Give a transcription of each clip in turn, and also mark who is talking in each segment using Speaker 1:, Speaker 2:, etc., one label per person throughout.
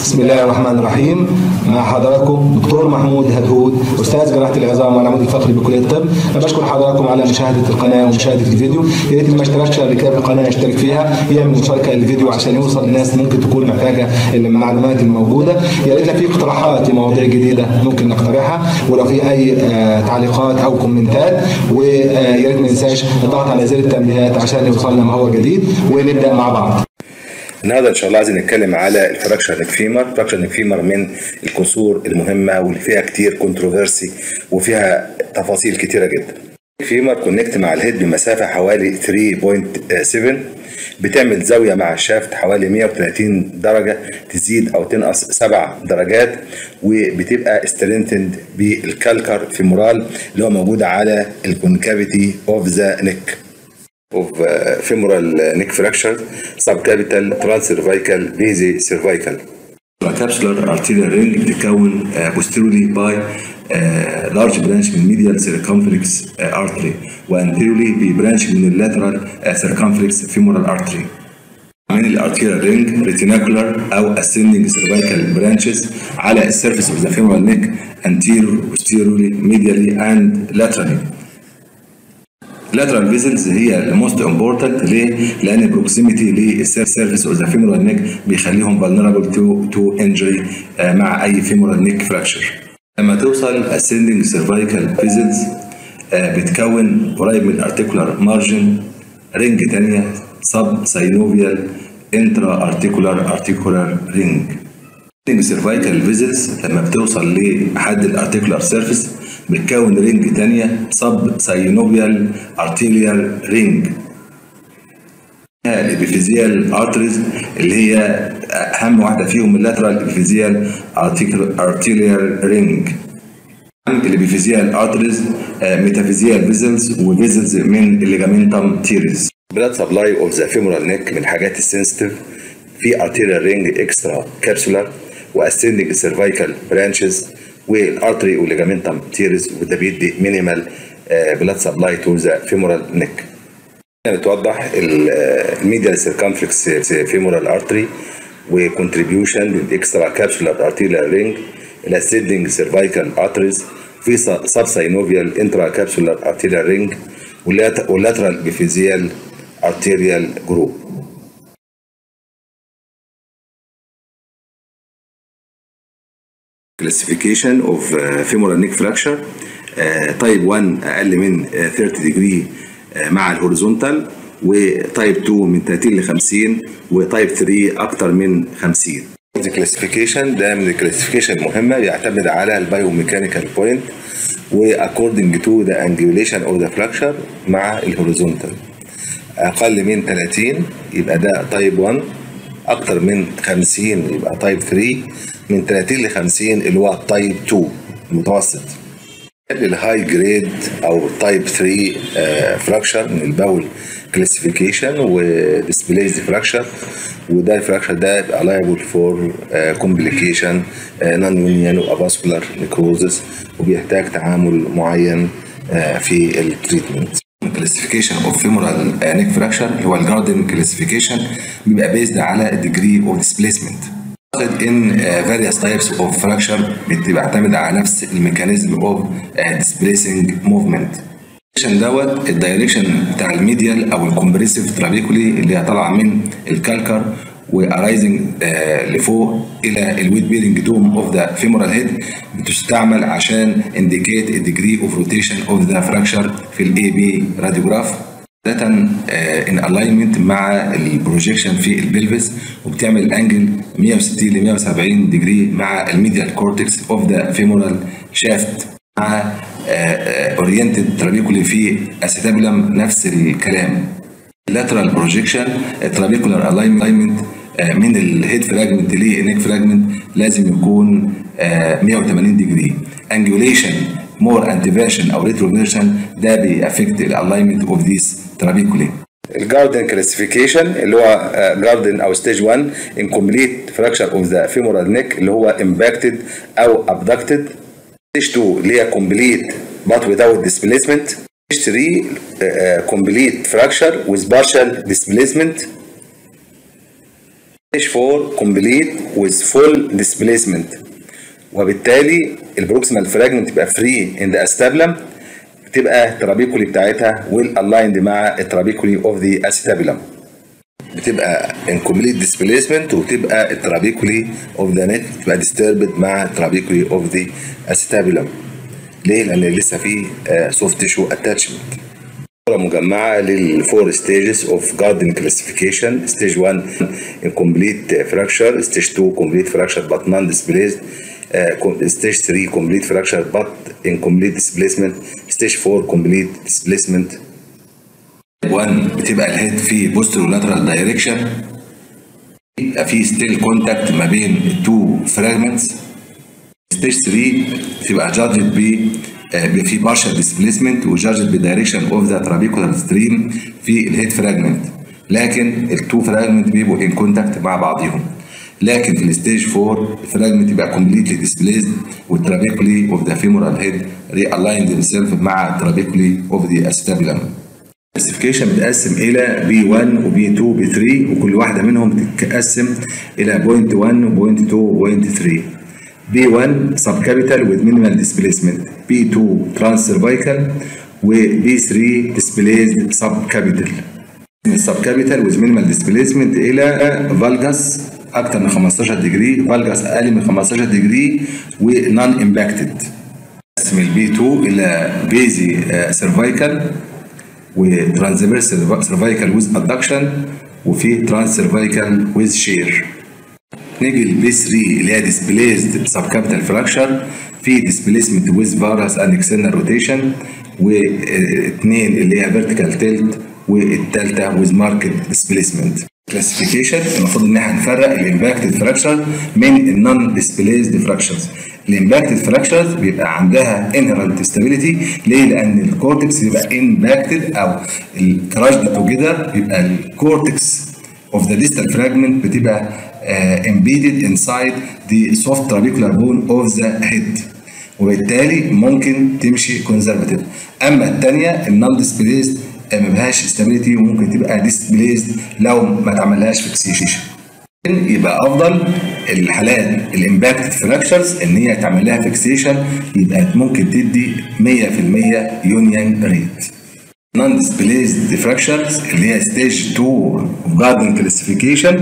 Speaker 1: بسم الله الرحمن الرحيم مع حضراتكم دكتور محمود هدهود استاذ جراحه العظام والعمود الفقري بكليه الطب انا بشكر حضراتكم على مشاهده القناه ومشاهده الفيديو يا ريت اللي ما اشتركش قبل كده في القناه يشترك فيها يعمل مشاركه للفيديو عشان يوصل لناس ممكن تكون محتاجه المعلومات الموجوده يا ريت لو في اقتراحات لمواضيع جديده ممكن نقترحها ولو في اي آه، تعليقات او كومنتات ويا ريت ما ننساش الضغط على زر التنبيهات عشان يوصلنا ما هو جديد ونبدا مع بعض
Speaker 2: النهارده ان شاء الله عايزين نتكلم على الفراكشر نيك فيمر الفراكشر نيك فيمر من الكسور المهمه واللي فيها كتير كونتروفيرسي وفيها تفاصيل كتيره جدا فيمر كونكت مع الهيد بمسافه حوالي 3.7 بتعمل زاويه مع الشافت حوالي 130 درجه تزيد او تنقص 7 درجات وبتبقى سترينتند بالكالكر فيمورال اللي هو موجود على الكونكافيتي اوف ذا نيك of uh, femoral neck fracture, subcapital, transcervical, basicervical. capsular arterial ring بتتكون uh, posteriorly by uh, large branch من medial circumflex uh, artery وanteriorly ببرانش من lateral uh, circumflex femoral artery. من الارتيريال رينج ريتيناكولار او ascending cervical branches على السيرفيس of the femoral neck anterior, posteriorly, medially and laterally. lateral vessels هي الموست امبورتنت ليه؟ لان بروكسيميتي للسيرفيس اوف ذا فيمورال نيك بيخليهم vulnerable تو تو انجري مع اي فيمورال نيك فراكشر. لما توصل ascending cervical vessels آه، بتكون قريب من الارتيكولار مارجن رينج تانية سب ساينوفيال انترا ارتيكولار ارتيكولار رينج. سيرفايكال فيزلز لما بتوصل لحد الارتيكولار سيرفيس بتكون رينج تانية سب ساينوبيال ارتيريال رينج الابيفيزيال ارتريز اللي هي اهم واحده فيهم اللاترال ابيفيزيال ارتيريال رينج الابيفيزيال ارتريز ميتافيزيال فيزلز وفيزلز من الليجامنتم تيريز بلاد سبلاي اوف ذا فيمورال نيك من الحاجات السنسيتيف في ارتيريال رينج اكسترا كابسولار واسندنج سيرفايكال برانشز والارتري والليجامنتم تيرز وده بيدي مينيمال بلاد سبلاي تو ذا فيمورال نيك بتوضح الميديال سيركمفلكس فيمورال ارتري وكونتريبيوشن للاكسترا كابسولار ارتيريال رينج الاسندنج سيرفايكال ارتريز في سب ساينوفيال انترا كابسولار ارتيريال رينج واللاترال بيفيزيال ارتيريال جروب classification of uh, femoral neck fracture تايب 1 اقل من 30 ديجري مع الهوريزونتال وتايب 2 من 30 ل 50 وتايب 3 اكتر من 50 الكلاسيفيكيشن ده من الكلاسيفيكيشن المهمه بيعتمد على البايوميكانيكال بوينت واكوردنج تو ذا انجوليشن اوف ذا فراكشر مع الهوريزونتال اقل من 30 يبقى ده تايب 1 اكتر من 50 يبقى تايب 3 من 30 ل 50 اللي هو تايب 2 المتوسط الهاي جريد او تايب 3 فراكشر من الباول كلاسيفيكيشن وديسبليز فراكشر وده الفراكشر ده يبقى لايبل فور كومبليكيشن نون يونيون وافاسكولار نيكروزس وبيحتاج تعامل معين في التريتمنت كلاسيفيكيشن اوف فيمورال نيك فراكشر اللي هو الجاردن كلاسيفيكيشن بيبقى بيزد على الديجري اوف ديسبيسمنت ان various types of fracture بتعتمد على نفس الميكانيزم اوف displacing movement دوت الدايركشن بتاع الميديال او الكومبريسيف ترابيكولي اللي هي طالعه من الكالكر وارايزنج لفوق الى الويت بيرنج دوم اوف ذا فيمورال هيد بتستعمل عشان انديكيت الديجري اوف روتيشن اوف ذا فراكشر في الاي بي راديوجراف عادة ان الاينمنت مع البروجيكشن في البلفس وبتعمل انجل 160 ل 170 ديجري مع الميديال كورتكس اوف ذا فيمورال شافت مع اورينتد ترابيكولي في اسيتابولم نفس الكلام اللاترال بروجيكشن ترابيكولار الاينمنت من الهيد فراجمنت للنيك فراجمنت لازم يكون 180 ديجري انجوليشن مور انتيفيرشن او ريتروفيرشن ده بيأفكت الالاينمنت اوف ذيس ترابيكولي الجاردن كلاسيفيكيشن اللي هو جاردن او ستيج 1 incomplete fracture of the femoral neck اللي هو impacted او abducted ستيج 2 اللي هي complete but without displacement ستيج 3 uh, complete fracture with partial displacement ستيج 4 كومبليت ويز فول ديسبيسمنت وبالتالي البروكسيمال فراجمنت تبقى فري ان ذا استابلم بتبقى الترابيكولي بتاعتها ويل الايند مع الترابيكولي اوف ذا اسيتابيلم بتبقى انكمبليت ديسبيسمنت وبتبقى الترابيكولي اوف ذا نت بتبقى ديستربد مع الترابيكولي اوف ذا اسيتابيلم ليه؟ لان لسه في سوفت تيشو اتاتشمنت مجمعه للفور ستيجز اوف جاردن كلاسيفيكيشن ستيج 1 incomplete fracture ستيج 2 complete fracture but non displaced ستيج 3 complete fracture but incomplete displacement ستيج 4 complete displacement 1 بتبقى الهيد في posterior lateral direction يبقى في ستيل كونتاكت ما بين التو فراجمنتس ستيج 3 بتبقى جادجد ب في بارشال ديسبيسمنت وجادجد بالدايركشن اوف ذا ترابيكولار ستريم في الهيد فراجمنت لكن التو فراجمنت بيبقوا ان كونتاكت مع بعضهم لكن في الستيج 4 الفراجمنت يبقى كومبليتلي ديسبليسد والترابيكولي اوف ذا فيمورال هيد ري الايند ذيمسيلف مع الترابيكولي اوف ذا استابيلم الكلاسيفيكيشن بتقسم الى بي 1 وبي 2 وبي 3 وكل واحده منهم بتتقسم الى بوينت 1 وبوينت 2 وبوينت 3 B1 subcapital with minimal displacement B2 transcervical و B3 displaced subcapital subcapital with minimal displacement إلى valgus أكثر من 15 ديجري valgus أقل من 15 ديجري و non impacted قسم ال B2 إلى basy cervical و transverse cervical with adduction وفي transcervical with shear نيجي للبي 3 اللي هي ديسبليزد سب كابيتال فراكشر في ديسبليسمنت ويز فارس اند اكسترنال روتيشن واثنين اللي هي فيرتيكال تيلت والثالثه ويز ماركت ديسبليسمنت كلاسيفيكيشن المفروض ان احنا نفرق الامباكتد فراكشر من النون ديسبليزد فراكشرز الامباكتد فراكشرز بيبقى عندها انهرنت ستابيليتي ليه؟ لان الكورتكس بيبقى امباكتد او الكراش توجذر بيبقى الكورتكس of the distal fragment بتبقى uh, embedded inside the soft trabecular bone of the head وبالتالي ممكن تمشي كونزرفاتيف اما الثانيه النون ديسبليزد ما بهاش استابيليتي وممكن تبقى ديسبليزد لو ما تعملهاش فيكسيشن يبقى افضل الحالات الامباكتد فراكشرز ان هي تعمل لها فيكسيشن يبقى ممكن تدي 100% يونيون ريت non displaced fractures اللي هي stage 2 of garden classification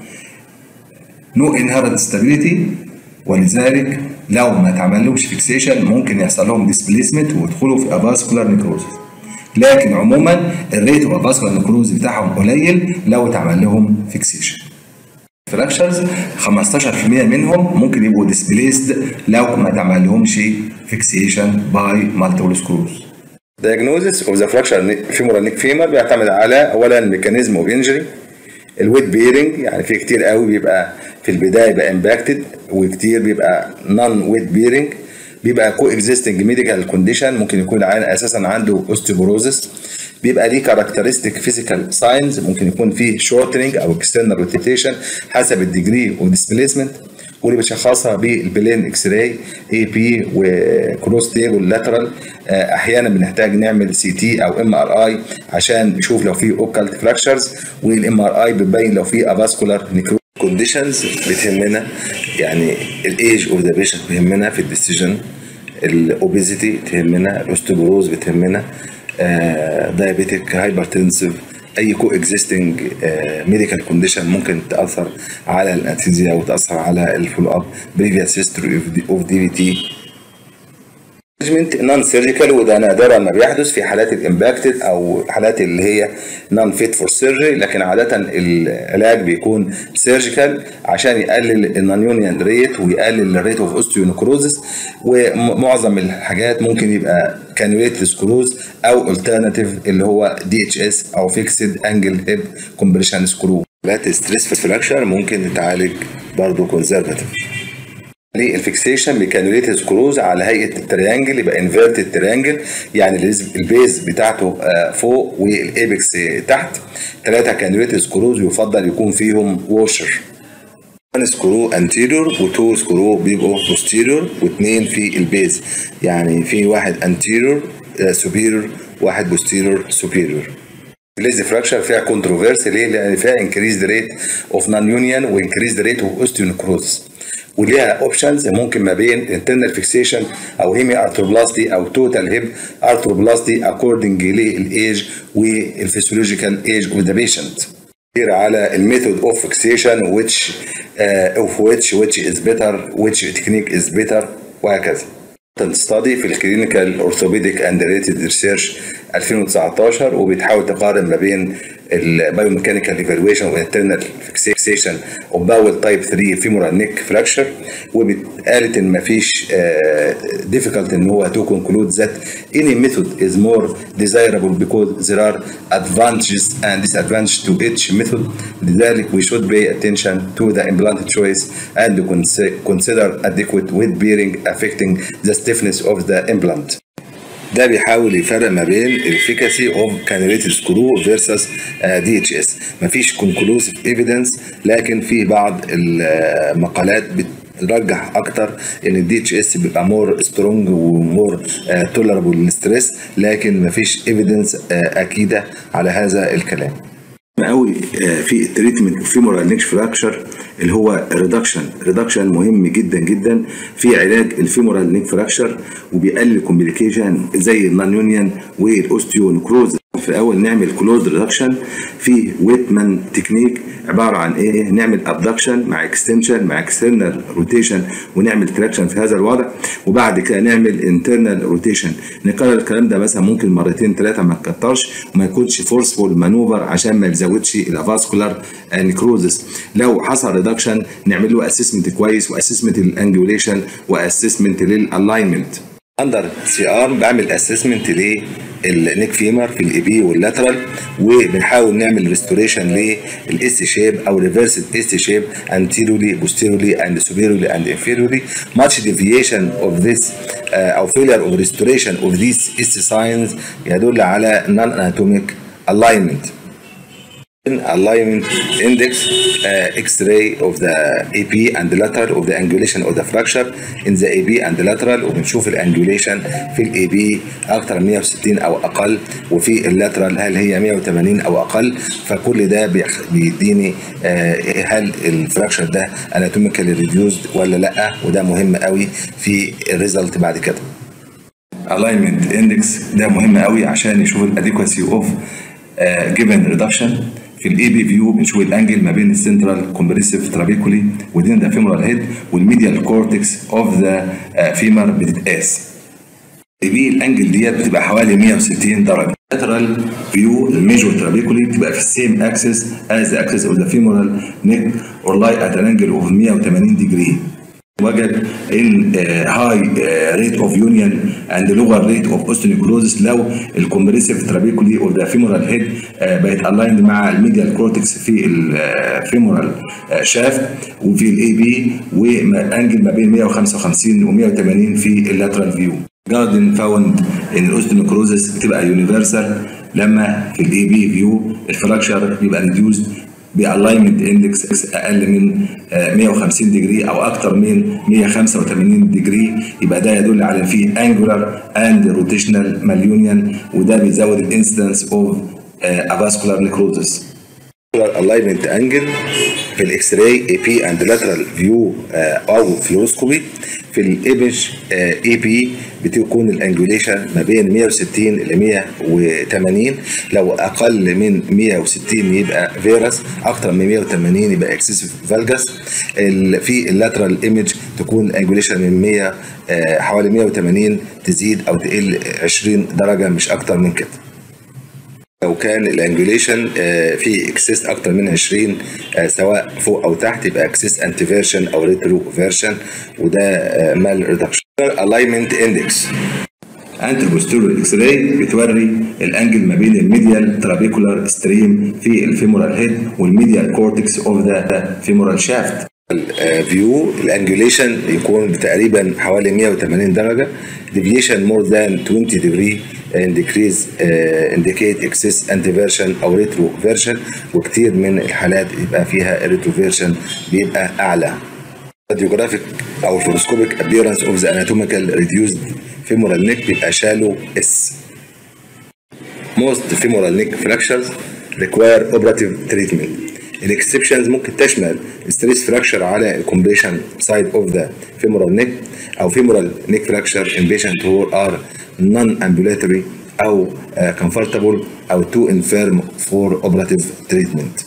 Speaker 2: no inherent stability ولذلك لو ما تعملهمش فيكسيشن ممكن يحصل لهم displacement ويدخلوا في avascular necrosis لكن عموما الريت اوف avascular necrosis بتاعهم قليل لو اتعمل لهم فيكسيشن فراكشرز 15% منهم ممكن يبقوا displaced لو ما تعمل لهمش فيكسيشن باي multiple screws
Speaker 3: diagnosis of the fracture femoral neck femur بيعتمد على اولا ميكانيزم اوف انجري الويت بيرنج يعني في كتير قوي بيبقى في البدايه بيبقى امباكتد وكتير بيبقى نون ويت بيرنج بيبقى كو اكزيستنج ميديكال كونديشن ممكن يكون العيان اساسا عنده اوستيوبروزس بيبقى ليه كاركترستيك فيزيكال ساينز ممكن يكون فيه شورتنج او اكسترنال روتيشن حسب الديجري اوف ديسبيسمنت واللي بتشخصها بالبلين اكس راي اي بي وكروس تيبل لاترال احيانا بنحتاج نعمل سي تي او ام ار اي عشان نشوف لو في اوكالت فراكشرز والام ار اي بتبين لو في افاسكولار نيكرو
Speaker 2: كونديشنز بتهمنا يعني الايج اوف ذا بيشنت بيهمنا في الديسيجن الاوبيزيتي تهمنا الاوستوبروز بتهمنا دايابيتيك هايبرتنسيف اي كو اكزيستنج ميديكال كونديشن ممكن تاثر على الانستيزيا وتاثر على الفولو اب بريفيوس هيستوري اوف دي في تي نون سيرجيكال وده نادرا ما بيحدث في حالات الامباكتد او حالات اللي هي نون فيت فور سيرجري لكن عاده العلاج بيكون سيرجيكال عشان يقلل النون يونيون ريت ويقلل الريت اوف اوستيونكروزس ومعظم الحاجات ممكن يبقى كانيوليت سكروز او الترناتيف اللي هو دي اتش اس او فيكسد انجل هيب كومبريشن سكرو حالات ستريس فراكشر ممكن تتعالج برضه كونزرفاتيف الفيكسيشن بكانوليتد سكروز على هيئه التريانجل يبقى انفيرتد تريانجل يعني البيز بتاعته فوق والايبكس تحت ثلاثه كانوليتد سكروز يفضل يكون فيهم ووشر سكرو انتيريور وتو سكرو بيبقوا بوستيريور واثنين في البيز يعني في واحد انتيريور سوبيريور واحد بوستيريور سوبيريور
Speaker 3: الليزي فراكشر فيها كونتروفيرسي ليه؟ لان فيها انكريز ريت اوف نون يونيون وانكريز ريت اوف اوستيونكروز وليها اوبشنز ممكن ما بين انترنال فيكسيشن او هيمي ارثروبلاستي او توتال هيب ارثروبلاستي اكوردنج للايج والفسيولوجيكال ايج اوف ذا بيشنت على الميثود اوف فيكسيشن which اوف which which is better which technique is better وهكذا ستادي في الكلينيكال اورثوبيديك اند ريليتد ريسيرش 2019 وبتحاول تقارن ما بين البايوميكانيكال ايفالويشن والانترنال فيكسيشن اوف باول تايب 3 فيمورال نيك فراكشر وقالت ان مفيش difficult ان هو to conclude that any method is more desirable because there are advantages and disadvantages to each method لذلك we should pay attention to the implant choice and consider adequate weight bearing affecting the stiffness of the implant ده بيحاول يفرق ما بين الافيكاسي اوف كانيليتد سكرو فيرسس دي اتش اس مفيش كونكلوسيف ايفيدنس لكن في بعض المقالات بترجح اكتر ان الدي اتش اس بيبقى مور سترونج ومور تولربل للستريس لكن مفيش ايفيدنس اكيده على هذا الكلام
Speaker 2: قوي في التريتمنت فيمورال نيك فراكشر اللي هو ريدكشن ريدكشن مهم جدا جدا في علاج الفيمورال نيك فراكشر وبيقلل كومبليكيشن زي النون يونيون والاوستيونكروز في الاول نعمل كلوز ريدكشن في ويتمان تكنيك عباره عن ايه نعمل ابدكشن مع اكستنشن مع اكسترنال روتيشن ونعمل تراكشن في هذا الوضع وبعد كده نعمل انترنال روتيشن نكرر الكلام ده مثلا ممكن مرتين ثلاثه ما تكترش وما يكونش فورسفول مانوفر عشان ما يزودش الافاسكولار نيكروزس لو حصل ريدكشن نعمل له اسسمنت كويس واسسمنت للانجوليشن واسسمنت للالاينمنت
Speaker 3: اندر سي ار بعمل اسسمنت للنيك فيمر في الاي بي واللاترال وبنحاول نعمل ريستوريشن للاس شيب او ريفرس اس شيب anteriorly posteriorly and superiorly and inferiorly much deviation of this uh, او failure of restoration of these S signs يدل على non anatomic alignment alignment index uh, x-ray of the AP and the lateral of the angulation of the fracture in the AP and the lateral وبنشوف الانجوليشن في الاي بي اكتر من 160 او اقل وفي اللاترال هل هي 180 او اقل فكل ده بيديني uh, هل الفراكشر ده اناتوميكالي ريديوزد ولا لا وده مهم قوي في الريزلت بعد كده
Speaker 2: alignment index ده مهم قوي عشان يشوف الاديكواسي اوف جيفن ريدكشن في الاي بي فيو بنشوف الانجل ما بين السنترال كومبريسيف ترابيكولي ودين ذا فيمورال هيد والميديال كورتكس اوف ذا فيمر بتتقاس بي الانجل ديت بتبقى حوالي 160 درجه lateral view الميجور ترابيكولي بتبقى في السيم اكسس as the axis of the femoral neck or lie at an angle of 180 degree وجد ان هاي ريت اوف يونيون اند لور ريت اوف اوستينيكروزس لو الكومبريسيف ترابيكولي اوف ذا فيمورال هيد بقت الايند مع الميديال كورتكس في الفيمورال شافت وفي الاي بي وانجل ما بين 155 و 180 في اللاترال فيو جاردن فاوند ان الاوستينيكروزس بتبقى يونيفرسال لما في الاي بي فيو الفراكشر بيبقى ريديوزد بالاينمنت اندكس اقل من 150 ديجري او اكثر من 185 ديجري يبقى ده يدل على في انجولار اند روتيشنال ماليونيون وده بيزود الانسيدنس اوف افاسكولار نيكروزس
Speaker 3: الاينمنت انجل في الاكس راي اي بي اند لاترال فيو او فلوروسكوبي في الايمج اي بي بتكون الانجوليشن ما بين 160 ل 180 لو اقل من 160 يبقى فيروس اكتر من 180 يبقى اكسسيف فالجاس في اللاترال ايمج تكون الانجوليشن من 100 حوالي 180 تزيد او تقل 20 درجه مش اكتر من كده لو كان الانجوليشن في اكسس اكتر من 20 سواء فوق او تحت يبقى اكسس انتي فيرشن او ريترو فيرشن وده مال ريدكشن الاينمنت اندكس
Speaker 2: انتي بوستيريور اكس راي بتوري الانجل ما بين الميديال ترابيكولار ستريم في الفيمورال هيد والميديال كورتكس اوف ذا فيمورال شافت
Speaker 3: فيو الانجوليشن يكون تقريبا حوالي 180 درجه deviation more than 20 degree decrease uh, indicate excess antiversion او retroversion وكتير من الحالات يبقى فيها retroversion بيبقى اعلى radiographic او fluoroscopic appearance of the anatomical reduced femoral neck بيبقى shallow S most femoral neck fractures require operative treatment الاكسبشنز ممكن تشمل ستريس فراكشر على الكومبريشن سايد اوف ذا femoral neck او femoral neck fracture in patient who are non-ambulatory او uh, comfortable او too infirm for operative treatment.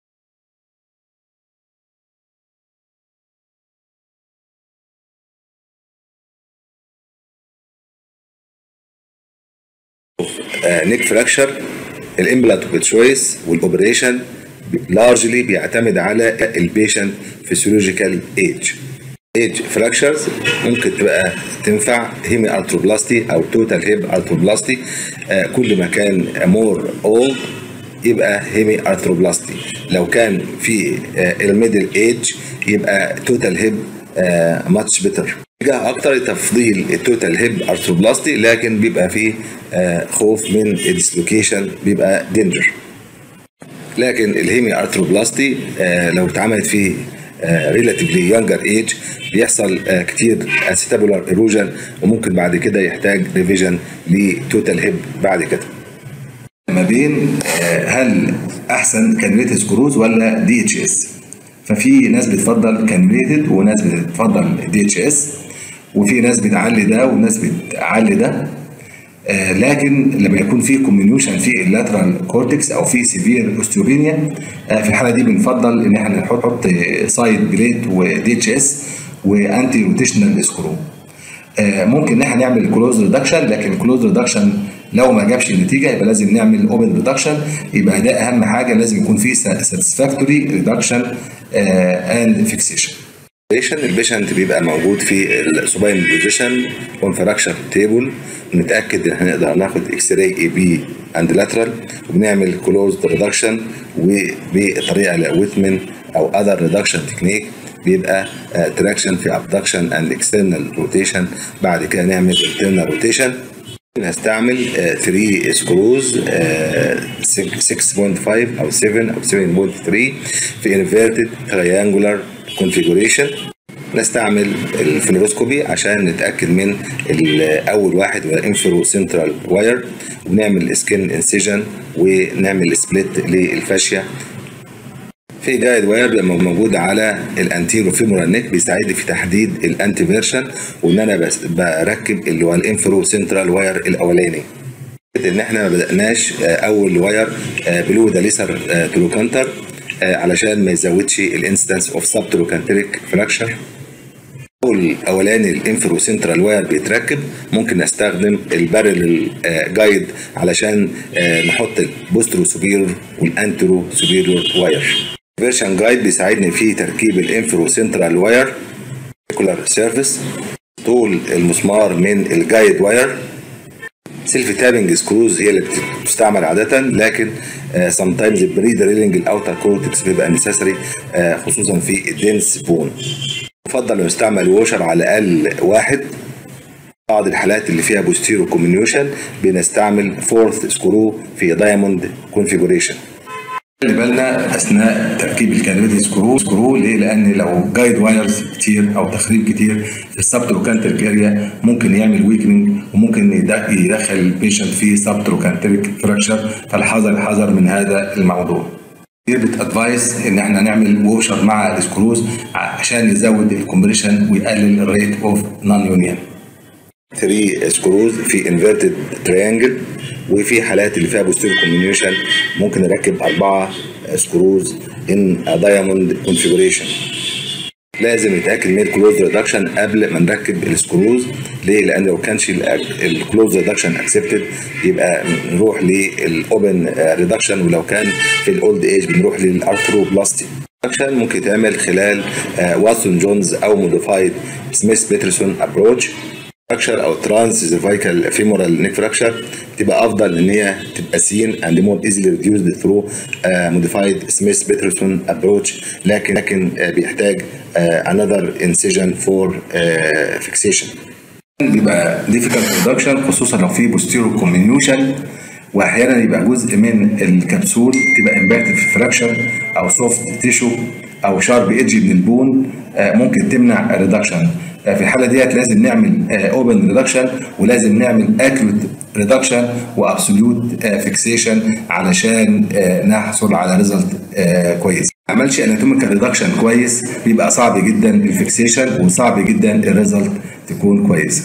Speaker 3: نيك فراكشر الامبلانت تشويس والاوبريشن لارجلي بيعتمد على البيشنت فيسيولوجيكال ايج ايج فراكشرز ممكن تبقى تنفع هيمي ارتروبلاستي او توتال هيب ارتروبلاستي آه كل ما كان مور اولد يبقى هيمي ارتروبلاستي لو كان في آه الميدل ايج يبقى توتال هيب ماتش بيتر جه اكتر تفضيل التوتال هيب ارتروبلاستي لكن بيبقى فيه آه خوف من الديسلوكيشن بيبقى دينجر لكن الهيمي ارتروبلاستي آه لو اتعملت في ريلاتيفلي يونجر ايج بيحصل آه كتير اسيتابولار ايروجن وممكن بعد كده يحتاج ريفيجن لتوتال هيب بعد كده
Speaker 1: ما بين آه هل احسن كانريتد سكروز ولا دي اتش اس ففي ناس بتفضل كانريتد وناس بتفضل دي اتش اس وفي ناس بتعلي ده وناس بتعلي ده آه لكن لما يكون في كومبينيوشن في اللاترال كورتكس او في سيفير اوستيوبينيا آه في الحاله دي بنفضل ان احنا نحط سايد بليت ودي اتش اس وانتي روتيشنال سكرو آه ممكن ان احنا نعمل كلوز ريدكشن لكن كلوز ريدكشن لو ما جابش النتيجه يبقى لازم نعمل اوبن ريدكشن يبقى ده اهم حاجه لازم يكون في ساتسفاكتوري ريدكشن اند فيكسيشن
Speaker 3: البيشنت بيبقى موجود في السوباين بوزيشن اون فراكشر تيبل نتاكد ان احنا نقدر ناخد اكس راي اي بي اند لاترال وبنعمل كلوز ريدكشن وبطريقه ويتمن او اذر ريدكشن تكنيك بيبقى تراكشن في ابدكشن اند اكسترنال روتيشن بعد كده نعمل انترنال روتيشن هستعمل 3 سكروز 6.5 او 7 او 7.3 في انفيرتد تريانجولار كونفيجوريشن نستعمل الفلوروسكوبي عشان نتاكد من اول واحد ولا انفرو سنترال واير ونعمل سكين انسيجن ونعمل سبليت للفاشيه في جايد واير بيبقى موجود على الانتيرو فيمورال نيك بيساعدني في تحديد الانتي فيرشن وان انا بس بركب اللي هو الانفرو سنترال واير الاولاني ان احنا ما بداناش اول واير بلو ذا ليسر تروكانتر علشان ما يزودش الانستنس اوف سب تروكانتريك فراكشر اول اولاني الانفرو سنترال واير بيتركب ممكن نستخدم البارل جايد علشان نحط البوسترو سوبيرور والانترو سوبيرور واير فيرشن جايد بيساعدني في تركيب الانفرو سنترال واير سيرفيس طول المسمار من الجايد واير سيلف تابنج سكروز هي اللي بتستعمل عادة لكن سم تايمز البري دريلنج الاوتر كورتكس بيبقى نسيسري خصوصا في الدنس بون يفضل لو يستعمل ووشر على الاقل واحد بعض الحالات اللي فيها بوستيرو كومينيوشن بنستعمل فورث سكرو في دايموند كونفيجوريشن
Speaker 1: خلي بالنا اثناء تركيب الكانويتي سكرو سكرو ليه؟ لان لو جايد وايرز كتير او تخريب كتير في السبتروكانتريك اريا ممكن يعمل ويكنينج وممكن يدخل البيشنت في سبتروكانتريك فراكشر فالحذر الحذر من هذا الموضوع. كتير بتادفايس ان احنا نعمل ووشر مع السكروز عشان يزود الكومبريشن ويقلل الريت اوف نون يونيون.
Speaker 3: 3 سكروز في انفيرتد تريانجل وفي حالات اللي فيها بوستيريو كومبينيشن ممكن نركب أربعة سكروز ان دايموند كونفيجريشن لازم نتاكد من الكلوز ريدكشن قبل ما نركب السكروز ليه؟ لان لو كانش الكلوز ريدكشن اكسبتد يبقى نروح للاوبن ريدكشن ولو كان في الاولد ايج بنروح للارثروبلاستي ريدكشن ممكن يتعمل خلال واتسون جونز او موديفايد سميث بيترسون ابروتش فراكشر او ترانس سيرفايكال فيمورال نيك فراكشر تبقى افضل ان هي تبقى سين اند مور ايزلي ريديوسد ثرو موديفايد سميث بيترسون ابروتش لكن لكن uh, بيحتاج انذر انسيجن فور فيكسيشن
Speaker 1: بيبقى ديفيكالت ريدكشن خصوصا لو في بوستيرو كومينيوشن واحيانا يبقى جزء من الكبسول تبقى امباكتد في فراكشر او سوفت تيشو
Speaker 2: او شارب ايدج من البون آه، ممكن تمنع الريدكشن آه، في الحاله ديت لازم نعمل اوبن ريدكشن ولازم نعمل اكيوت ريدكشن وابسوليوت فيكسيشن علشان آه، نحصل على ريزلت كويس ما عملش اناتوميكال ريدكشن كويس بيبقى صعب جدا الفيكسيشن وصعب جدا الريزلت تكون كويسه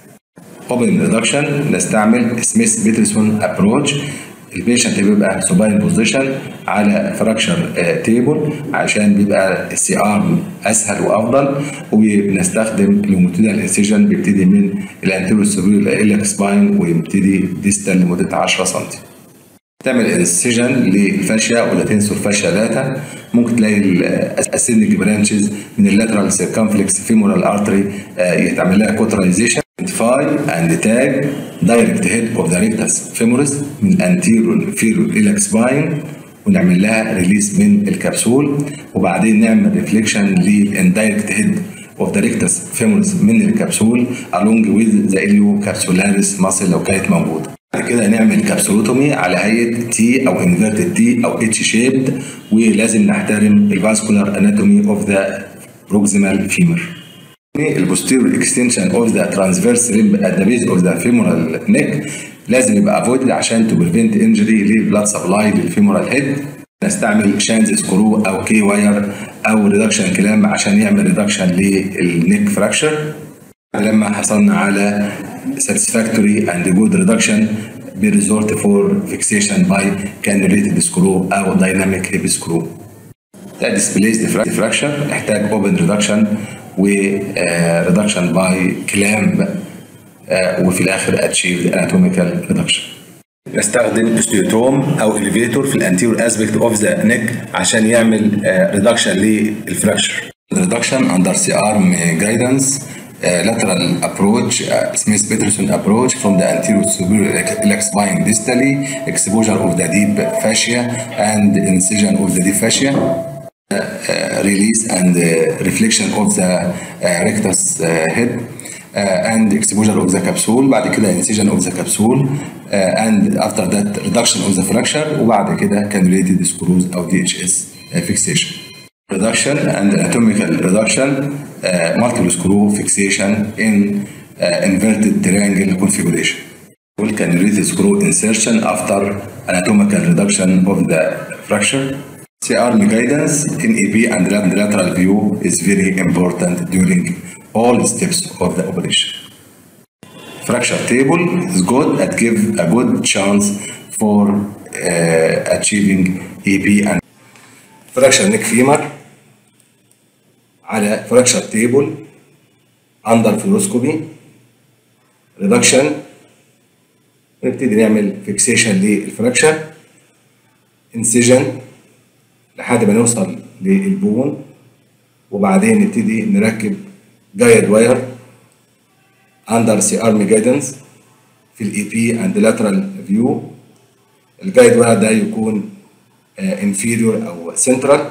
Speaker 2: اوبن ريدكشن نستعمل سميث بيترسون ابروتش البيشنت بيبقى سوباين بوزيشن على فراكشر تيبل عشان بيبقى السي ار اسهل وافضل وبنستخدم لونجيتودينال انسيجن بيبتدي من الانتيريور سوبيريور الى سباين ويبتدي ديستال لمده 10 سم تعمل انسيجن للفاشيا ولا تنسور فاشيا داتا ممكن تلاقي الاسينيك برانشز من اللاترال سيركمفلكس فيمورال ارتري يتعمل لها كوترايزيشن identify and tag direct head of the rectus femoris من anterior inferior iliac spine ونعمل لها ريليس من الكبسول وبعدين نعمل ريفليكشن للاندايركت هيد of the rectus femoris من الكبسول along with the iliocapsularis muscle لو كانت موجوده بعد كده نعمل كبسولوتومي على هيئه تي او انفيرتد تي او اتش شيبد ولازم نحترم الفاسكولار اناتومي اوف ذا بروكسيمال فيمر البوستيريور اكستنشن اوف ذا ترانسفيرس ريب ات ذا بيز اوف ذا فيمورال نيك لازم يبقى افويد عشان تو بريفنت انجري للبلاد سبلاي للفيمورال هيد نستعمل شانز سكرو او كي واير او ريدكشن كلام عشان يعمل ريدكشن للنيك فراكشر لما حصلنا على satisfactory and good reduction بريزولت فور فيكسيشن باي cannulated سكرو او دايناميك هيب سكرو ده displaced فراكشر يحتاج اوبن ريدكشن و ريدكشن باي كلام وفي الاخر اتشيف اناتوميكال ريدكشن نستخدم استيوتوم او اليفيتور في الانتيريور اسبكت اوف ذا نيك عشان يعمل ريدكشن للفراكشر ريدكشن اندر سي ارم جايدنس lateral approach uh, Smith Peterson approach from the anterior superior iliac spine distally exposure of the deep fascia and incision of the deep fascia Uh, release and uh, reflection of the uh, rectus head and exposure of the capsule بعد كده incision of the capsule and after that reduction of the fracture وبعد كده cannulated screws أو DHS fixation reduction and anatomical reduction multiple screw fixation in inverted triangle configuration cannulated screw insertion after anatomical reduction of the fracture CR guidance in EP and lateral view is very important during all steps of the operation. Fracture table is good and give a good chance for uh, achieving EP and fracture neck femur على fracture table under fluoroscopy reduction نبتدي نعمل fixation للفراكشر incision لحد ما نوصل للبون وبعدين نبتدي نركب جايد واير اندر سي ارم جايدنس في الاي بي اند لاترال فيو الجايد واير ده يكون انفيريور او سنترال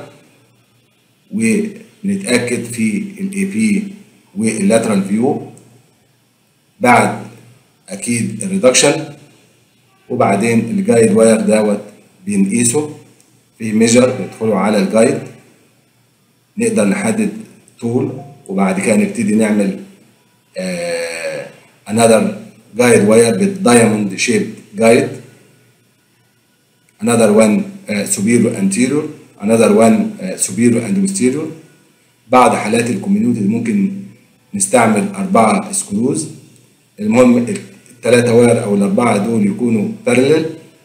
Speaker 2: ونتاكد في الاي بي واللاترال فيو بعد اكيد الريدكشن وبعدين الجايد واير دوت بنقيسه في ميجر ندخله على الجايد نقدر نحدد طول وبعد كده نبتدي نعمل آه another guide wire بالدايموند شيب جايد another one uh, superior anterior another one uh, superior and posterior بعض حالات الكوميونيتي ممكن نستعمل أربعة سكروز المهم الثلاثة واير أو الأربعة دول يكونوا بارلل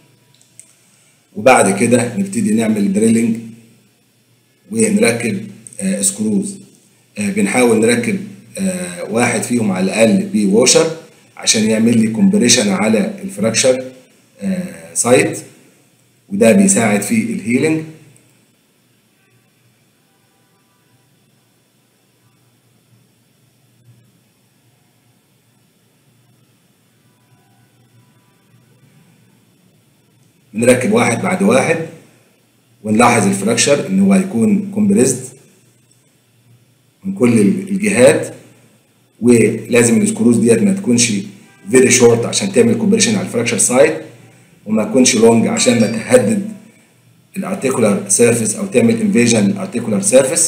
Speaker 2: وبعد كده نبتدي نعمل دريلنج ونركب آه سكروز آه بنحاول نركب آه واحد فيهم على الاقل بواشر عشان يعمل لي كومبريشن على الفراكشر سايت وده بيساعد في الهيلينج نركب واحد بعد واحد ونلاحظ الفراكشر ان هو هيكون كومبريزد من كل الجهات ولازم السكروز ديت ما تكونش فيري شورت عشان تعمل كومبريشن على الفراكشر سايد وما تكونش لونج عشان ما تهدد
Speaker 1: الارتيكولار سيرفيس او تعمل انفيجن الارتيكولار سيرفيس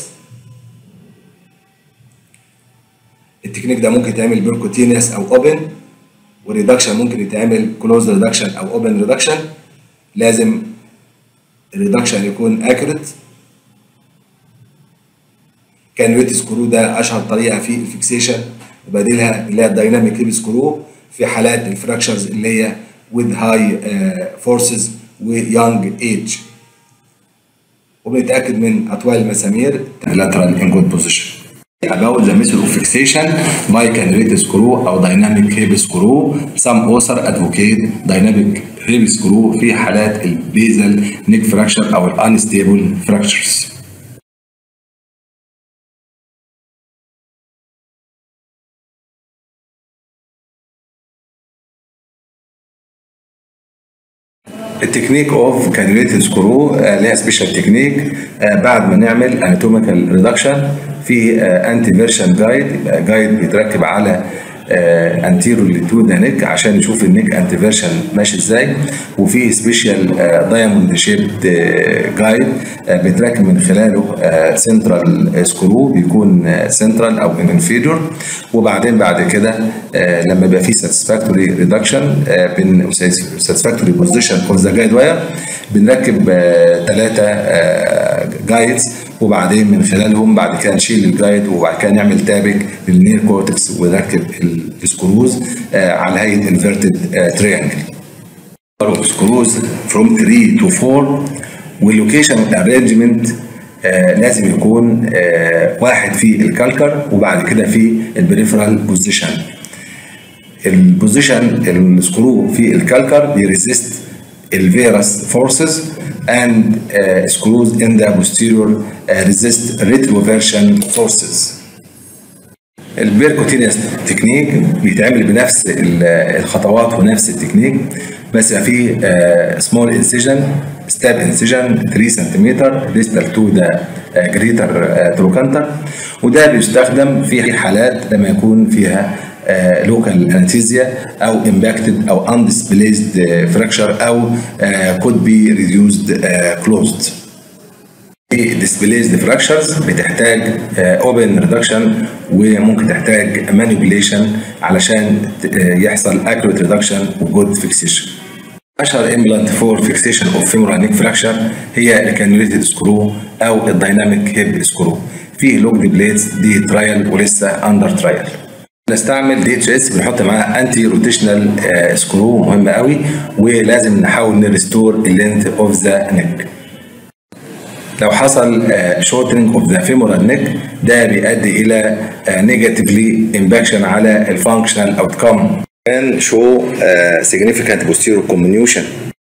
Speaker 1: التكنيك ده ممكن يتعمل بيركوتينيوس او اوبن والريدكشن ممكن يتعمل كلوز ريدكشن او اوبن ريدكشن لازم الريدكشن يكون اكيوريت كان ريت سكرو ده اشهر طريقه في الفيكسيشن وبديلها اللي هي الدايناميك هيب سكرو في حالات الفراكشرز اللي هي with high uh, forces ويونج ايج وبنتاكد من اطوال المسامير lateral in good position about the method of fixation by cannulated screw او dynamic hip screw some author advocate dynamic hip screw في حالات البيزل neck fracture او ال unstable fractures التكنيك اوف كانيوليتد سكرو ليها سبيشال تكنيك بعد ما نعمل اناتوميكال ريدكشن في انتي فيرشن جايد يبقى جايد بيتركب على انتيرو تو ذا نيك عشان نشوف النيك انتي فيرشن ماشي ازاي وفي سبيشال دايموند شيبد جايد بيتركب من خلاله سنترال سكرو بيكون سنترال او انفيريور وبعدين بعد كده لما يبقى في ساتسفاكتوري ريدكشن ساتسفاكتوري بوزيشن اوف ذا جايد واير بنركب ثلاثه جايدز وبعدين من خلالهم بعد كده نشيل الجايد وبعد كده نعمل تابك للنير كورتكس ونركب السكروز على هيئه انفيرتد تريانجل سكروز فروم 3 تو 4 واللوكيشن ارينجمنت لازم يكون آه واحد في الكالكر وبعد كده في البريفرال بوزيشن البوزيشن السكرو في الكالكر بيريزيست الفيروس فورسز and uh, screws in the posterior uh, resist retroversion forces. البيركوتينيوس تكنيك بيتعمل بنفس الخطوات ونفس التكنيك بس في سمول انسيجن ستاب انسيجن 3 سنتيمتر ديستال تو ذا جريتر تروكانتر وده بيستخدم في حالات لما يكون فيها لوكال انستيزيا او امباكتد او اندسبليزد فراكشر او كود بي ريديوزد كلوزد displaced fractures بتحتاج اوبن ريدكشن وممكن تحتاج مانيبيوليشن علشان يحصل accurate reduction وجود فيكسيشن اشهر امبلانت فور فيكسيشن اوف فيمورال نيك فراكشر هي الكانيوليتد سكرو او الدايناميك هيب سكرو في لوك دي بليتس دي ترايل ولسه اندر ترايل نستعمل دي اتش اس بنحط معاها انتي روتيشنال سكرو مهمه قوي ولازم نحاول نريستور اللينث اوف ذا نيك لو حصل شورتنج اوف ذا فيمورال نيك ده بيؤدي الى نيجاتيفلي امباكشن على الفانكشنال اوتكم
Speaker 3: can show uh, significant posterior comminution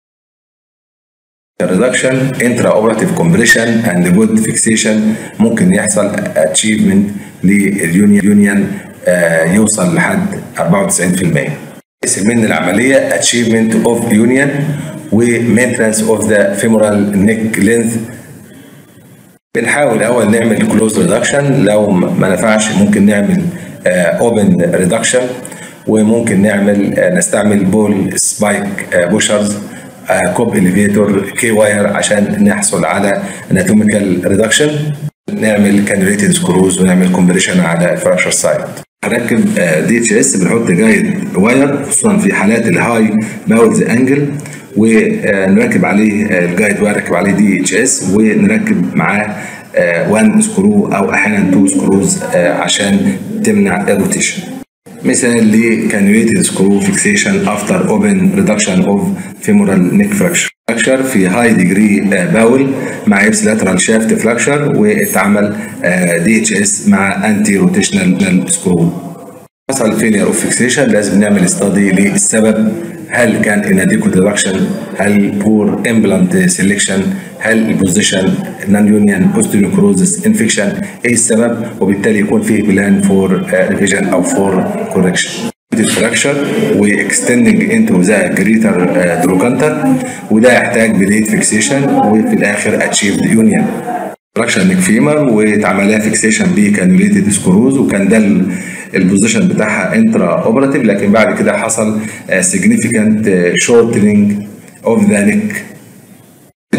Speaker 1: reduction intraoperative compression and good fixation ممكن يحصل achievement لليونيون يونيون يوصل لحد 94% من العملية achievement of union و maintenance of the femoral neck length بنحاول اول نعمل كلوز ريدكشن لو ما نفعش ممكن نعمل اوبن ريدكشن وممكن نعمل نستعمل بول سبايك بوشرز كوب اليفيتور كي واير عشان نحصل على اناتوميكال ريدكشن نعمل كانيوليتد سكروز ونعمل كومبريشن على الفراكشر سايد هنركب دي اتش اس بنحط جايد واير خصوصا في حالات الهاي باولز انجل ونركب عليه الجايد واير نركب عليه دي اتش اس ونركب معاه 1 سكرو او احيانا 2 سكروز عشان تمنع الروتيشن مثلا لكانيوليتد سكرو فيكسيشن افتر اوبن ريدكشن اوف فيمورال نيك فراكشر فراكشر في هاي ديجري باول مع ابس لاترال شافت فراكشر واتعمل دي اتش اس مع انتي روتيشنال سكرو حصل فيلير اوف فيكسيشن لازم نعمل استادي للسبب هل كان inadequate reduction هل poor implant selection هل البوزيشن نون يونيون بوستيريو كروزس انفكشن ايه السبب وبالتالي يكون في بلان فور ريفيجن او فور كوركشن فراكشر واكستندنج انتو ذا جريتر تروكانتر وده يحتاج بليت فيكسيشن وفي الاخر اتشيفد يونيون فراكشن نيك فيمر واتعمل لها فيكسيشن بكانوليتد سكروز وكان ده البوزيشن بتاعها انترا اوبراتيف لكن بعد كده حصل significant shortening of the neck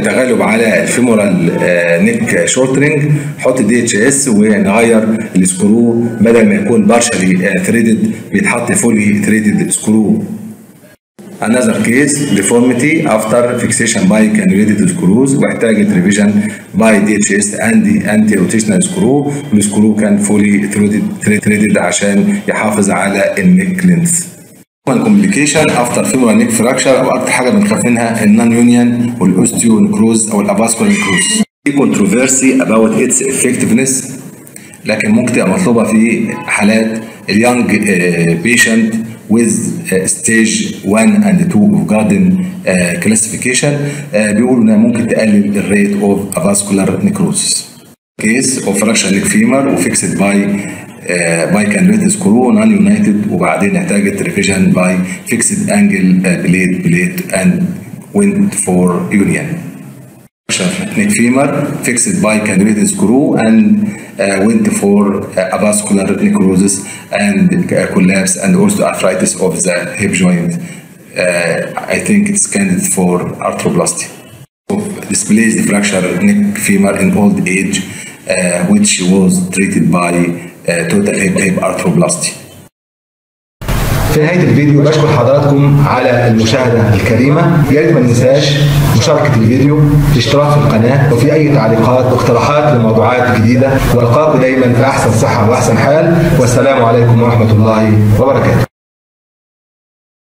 Speaker 2: التغلب على الفيمورال نيك شورتنج حط دي اتش اس ونغير السكرو بدل ما يكون بارشلي ثريدد بيتحط فولي ثريدد سكرو Another case deformity after fixation by cannulated screws واحتاجت revision by DHS and the anti-rotational screw والسكرو كان fully threaded, threaded عشان يحافظ على النيك length. complication after femoral neck fracture او اكتر حاجه بنخاف منها النون يونيون والاوستيو نكروز او الافاسكولار نكروز. في controversy about its effectiveness لكن ممكن تبقى مطلوبه في حالات اليونج بيشنت with uh, stage 1 and 2 of garden uh, classification uh, بيقولوا انها ممكن تقلل الريت of avascular necrosis. case of fracture neck femur وفيكسد باي باي cannulated screw non united وبعدين احتاجت revision by fixed angle uh, blade blade and went for union. neck femur fixed by cannulated screw and uh, went for uh, avascular necrosis and uh, collapse and osteoarthritis of the hip joint. Uh, I think it's candidate for arthroplasty. Displaced fracture neck femur in old age, uh, which was treated by uh, total hip, hip arthroplasty.
Speaker 1: في نهايه الفيديو بشكر حضراتكم على المشاهده الكريمه يا ريت ما ننساش مشاركه الفيديو الاشتراك في القناه وفي اي تعليقات واقتراحات لموضوعات جديده والقاكم دايما في احسن صحه واحسن حال والسلام عليكم ورحمه الله وبركاته